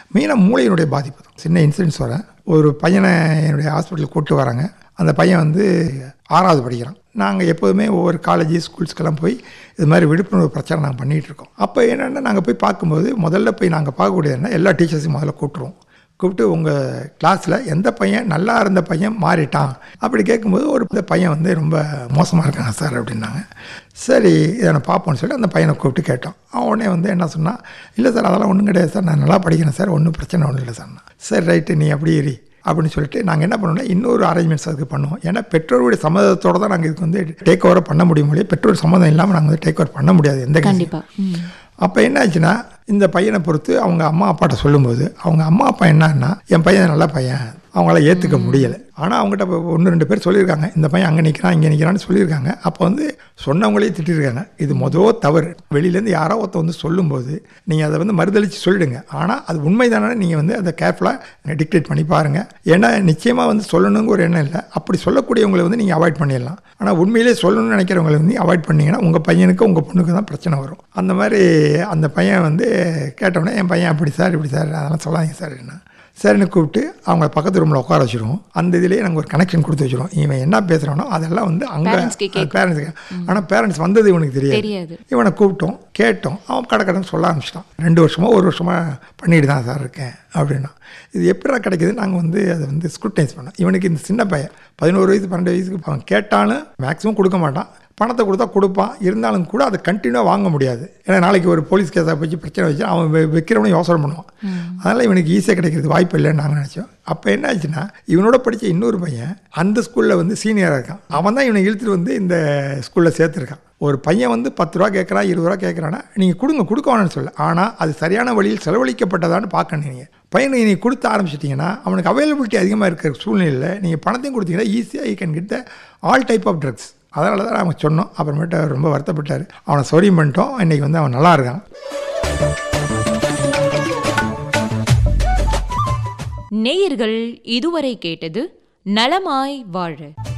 மெயினாக மூளையினுடைய பாதிப்பு தான் சின்ன இன்சிடென்ட்ஸ் வரேன் ஒரு பையனை என்னுடைய ஹாஸ்பிட்டலுக்கு கூப்பிட்டு வராங்க அந்த பையன் வந்து ஆறாவது படிக்கிறான் நாங்கள் எப்போதுமே ஒவ்வொரு காலேஜ் ஸ்கூல்ஸ்க்கெல்லாம் போய் இது மாதிரி விழிப்புணர்வு பிரச்சாரம் நாங்கள் பண்ணிகிட்டு இருக்கோம் அப்போ என்னென்னா நாங்கள் போய் பார்க்கும்போது முதல்ல போய் நாங்கள் பார்க்கக்கூடியதுன்னா எல்லா டீச்சர்ஸையும் முதல்ல கூப்பிட்ருவோம் கூப்பிட்டு உங்கள் கிளாஸில் எந்த பையன் நல்லா இருந்த பையன் மாறிட்டான் அப்படி கேட்கும்போது ஒரு இந்த பையன் வந்து ரொம்ப மோசமாக இருக்காங்க சார் அப்படின்னாங்க சரி இதை நான் பார்ப்போம்னு சொல்லி அந்த பையனை கூப்பிட்டு கேட்டோம் அவன் உடனே வந்து என்ன சொன்னான் இல்லை சார் அதெல்லாம் ஒன்றும் கிடையாது சார் நான் நல்லா படிக்கிறேன் சார் ஒன்றும் பிரச்சனை ஒன்றும் இல்லை சார் சரி ரைட்டு நீ அப்படி இரு அப்படின்னு சொல்லிட்டு நாங்கள் என்ன பண்ணோம்னா இன்னொரு அரேஞ்ச்மெண்ட்ஸ் அதுக்கு பண்ணுவோம் ஏன்னா பெற்றோருடைய சம்மதத்தோடு தான் நாங்கள் இதுக்கு வந்து டேக் ஓவர் பண்ண முடியும் இல்லையா பெற்றோர் சம்மதம் இல்லாமல் நாங்கள் வந்து டேக் ஓவர் பண்ண முடியாது எந்த கண்டிப்பா ம். அப்போ என்ன ஆச்சுன்னா இந்த பையனை பொறுத்து அவங்க அம்மா அப்பாட்ட சொல்லும்போது அவங்க அம்மா அப்பா என்னன்னா என் பையன் நல்ல பையன் அவங்கள ஏற்றுக்க முடியலை ஆனால் அவங்ககிட்ட இப்போ ஒன்று ரெண்டு பேர் சொல்லியிருக்காங்க இந்த பையன் அங்கே நிற்கிறான் இங்கே நிற்கிறான்னு சொல்லியிருக்காங்க அப்போ வந்து சொன்னவங்களே திட்டிருக்காங்க இது மொதல் தவறு வெளியிலேருந்து யாரோ ஒருத்த வந்து சொல்லும்போது நீங்கள் அதை வந்து மறுதளித்து சொல்லிடுங்க ஆனால் அது உண்மை தானே நீங்கள் வந்து அதை கேர்ஃபுல்லாக டிக்டேட் பண்ணி பாருங்கள் ஏன்னா நிச்சயமாக வந்து சொல்லணுங்கிற ஒரு எண்ணம் இல்லை அப்படி சொல்லக்கூடியவங்களை வந்து நீங்கள் அவாய்ட் பண்ணிடலாம் ஆனால் உண்மையிலே சொல்லணும்னு நினைக்கிறவங்களை வந்து அவாய்ட் பண்ணீங்கன்னா உங்கள் பையனுக்கு உங்கள் பொண்ணுக்கு தான் பிரச்சனை வரும் அந்த மாதிரி அந்த பையன் வந்து கேட்டோடனே என் பையன் அப்படி சார் இப்படி சார் அதெல்லாம் சொல்லாதீங்க சார் என்ன சரின்னு கூப்பிட்டு அவங்க பக்கத்து ரூமில் உட்கார வச்சிருவோம் அந்த இதுலேயே நாங்கள் ஒரு கனெக்ஷன் கொடுத்து வச்சிருவோம் இவன் என்ன பேசுகிறானோ அதெல்லாம் வந்து Parents க்கு அங்கே பேரண்ட்ஸுக்கு ஆனால் பேரண்ட்ஸ் வந்தது இவனுக்கு தெரியாது தெரியாது இவனை கூப்பிட்டோம் கேட்டோம் அவன் கடை கடன் சொல்ல ஆரம்பிச்சிட்டான் ரெண்டு வருஷமா ஒரு வருஷமா பண்ணிட்டு தான் சார் இருக்கேன் அப்படின்னா இது எப்படிடா கிடைக்குது நாங்கள் வந்து அதை வந்து ஸ்க்ரூட்டைஸ் பண்ணோம் இவனுக்கு இந்த சின்ன பையன் பதினோரு வயசு பன்னெண்டு வயசுக்கு அவன் கேட்டாலும் மேக்ஸிமம் கொடுக்க மாட்டான் பணத்தை கொடுத்தா கொடுப்பான் இருந்தாலும் கூட அதை கண்டினியூவாக வாங்க முடியாது ஏன்னா நாளைக்கு ஒரு போலீஸ் கேஸாக வச்சு பிரச்சனை வச்சு அவன் வெ- வைக்கிறவனும் யோசனை பண்ணுவான் அதனால் இவனுக்கு ஈஸியாக கிடைக்கிறது வாய்ப்பு இல்லைன்னு நாங்கள் நினச்சோம் அப்போ என்ன ஆச்சுன்னா இவனோட படித்த இன்னொரு பையன் அந்த ஸ்கூலில் வந்து சீனியராக இருக்கான் அவன் தான் இவனை இழுத்துட்டு வந்து இந்த ஸ்கூலில் சேர்த்துருக்கான் ஒரு பையன் வந்து பத்து ரூபா கேட்குறான் இருபது ரூபா கேட்குறான்னா நீங்கள் கொடுங்க கொடுக்க வேணாம்னு சொல்ல ஆனால் அது சரியான வழியில் செலவழிக்கப்பட்டதான்னு பார்க்கணும் நீங்கள் பையனுக்கு நீங்கள் கொடுத்து ஆரம்பிச்சிட்டிங்கன்னா அவனுக்கு அவைலபிலிட்டி அதிகமாக இருக்கிற சூழ்நிலையில் நீங்கள் பணத்தையும் கொடுத்தீங்கன்னா ஈஸியாக you can get the all type of drugs அதனால தான் நாங்கள் சொன்னோம் அப்புறமேட்டு அவர் ரொம்ப வருத்தப்பட்டார் அவனை சௌரியம் பண்ணிட்டோம் இன்றைக்கி வந்து அவன் நல்லா இருக்கான் நேயர்கள் இதுவரை கேட்டது நலமாய் வாழ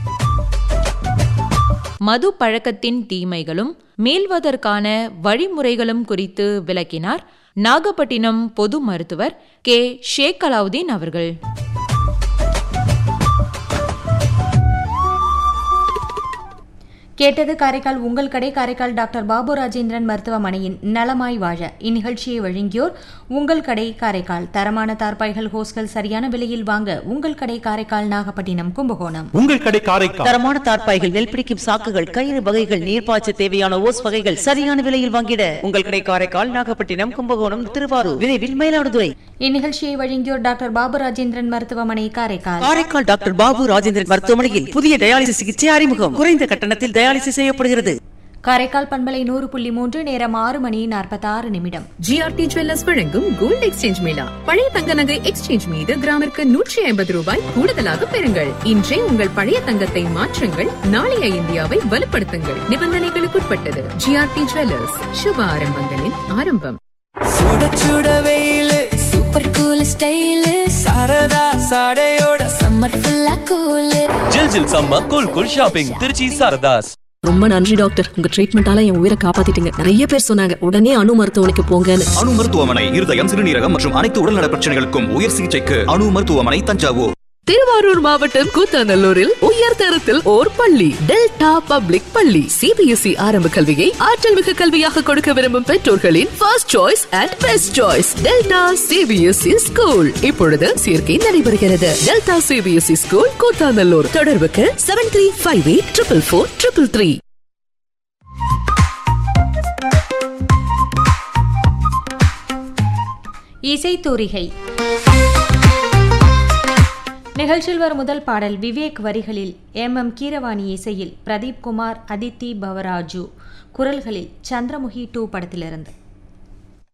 மது பழக்கத்தின் தீமைகளும் மீள்வதற்கான வழிமுறைகளும் குறித்து விளக்கினார் நாகப்பட்டினம் பொது மருத்துவர் கே ஷேக் அலாவுதீன் அவர்கள் கேட்டது காரைக்கால் உங்கள் கடை காரைக்கால் டாக்டர் பாபு ராஜேந்திரன் மருத்துவமனையின் நலமாய் வாழ இந்நிகழ்ச்சியை வழங்கியோர் உங்கள் கடை காரைக்கால் தரமான தார்பாய்கள் ஹோஸ்கள் சரியான விலையில் வாங்க உங்கள் கடை காரைக்கால் நாகப்பட்டினம் கும்பகோணம் உங்கள் கடை காரைக்கால் தரமான தார்ப்பாய்கள் நெல் பிடிக்கும் சாக்குகள் கயிறு வகைகள் நீர்ப்பாய்ச்ச தேவையான ஓஸ் வகைகள் சரியான விலையில் வாங்கிட உங்கள் கடை காரைக்கால் நாகப்பட்டினம் கும்பகோணம் திருவாரூர் விரைவில் மயிலாடுதுறை இந்நிகழ்ச்சியை வழங்கியோர் டாக்டர் பாபு ராஜேந்திரன் மருத்துவமனை காரைக்கால் காரைக்கால் டாக்டர் பாபு ராஜேந்திரன் மருத்துவமனையில் புதிய டயாலிசிஸ் சிகிச்சை அறிமுகம் குறைந்த கட்டணத்தில் டயாலிசிஸ் செய்யப்படுகிறது காரைக்கால் பண்பலை நூறு புள்ளி மூன்று நேரம் ஆறு மணி நாற்பத்தாறு நிமிடம் ஜிஆர்டி ஜுவல்லர்ஸ் வழங்கும் கோல்ட் எக்ஸ்சேஞ்ச் மேளா பழைய தங்க நகை எக்ஸ்சேஞ்ச் மீது கிராமிற்கு நூற்றி ஐம்பது ரூபாய் கூடுதலாக பெறுங்கள் இன்றே உங்கள் பழைய தங்கத்தை மாற்றுங்கள் நாளைய இந்தியாவை வலுப்படுத்துங்கள் நிபந்தனைகளுக்குட்பட்டது ஜிஆர்டி ஜுவல்லர்ஸ் சுப ஆரம்பங்களின் ஆரம்பம் சுட சுட வெயிலு சூப்பர் கூல் ஸ்டைலு சரதா சாடையோட சம்மர் ஃபுல்லா கூலு ஜில் ஜில் சம்ம cool cool shopping Trichy Saradhas ரொம்ப நன்றி டாக்டர் உங்க ட்ரீட்மெண்டால என் உயிரை காப்பாத்திட்டீங்க நிறைய பேர் சொன்னாங்க உடனே அணு மருத்துவமனைக்கு போங்கன்னு அணு மருத்துவமனை இருதயம் சிறுநீரகம் மற்றும் அனைத்து உடல்நல பிரச்சனைகளுக்கும் உயர் சிகிச்சைக்கு அணு மருத்துவமனை தஞ்சாவூர் திருவாரூர் மாவட்டம் கூத்தாநல்லூரில் உயர் தரத்தில் ஓர் பள்ளி டெல்டா பப்ளிக் பள்ளி சிபிஎஸ்இ ஆரம்ப கல்வியை ஆற்றல் மிகு கல்வியாக கொடுக்க விரும்பும் பெற்றோர்களின் first choice and best choice Delta CBSE school இப்பொழுது சேர்க்கை நடைபெறுகிறது டெல்டா சிபிஎஸ்இ ஸ்கூல் கூத்தாநல்லூர் தொடர்புக்கு seven three five eight triple four triple three இசைத்தூரிகை நிகழ்ச்சியில் வரும் முதல் பாடல் விவேக் வரிகளில் எம் எம் கீரவாணி இசையில் பிரதீப் குமார் அதித்தி பவராஜு குரல்களில் சந்திரமுகி டூ படத்திலிருந்து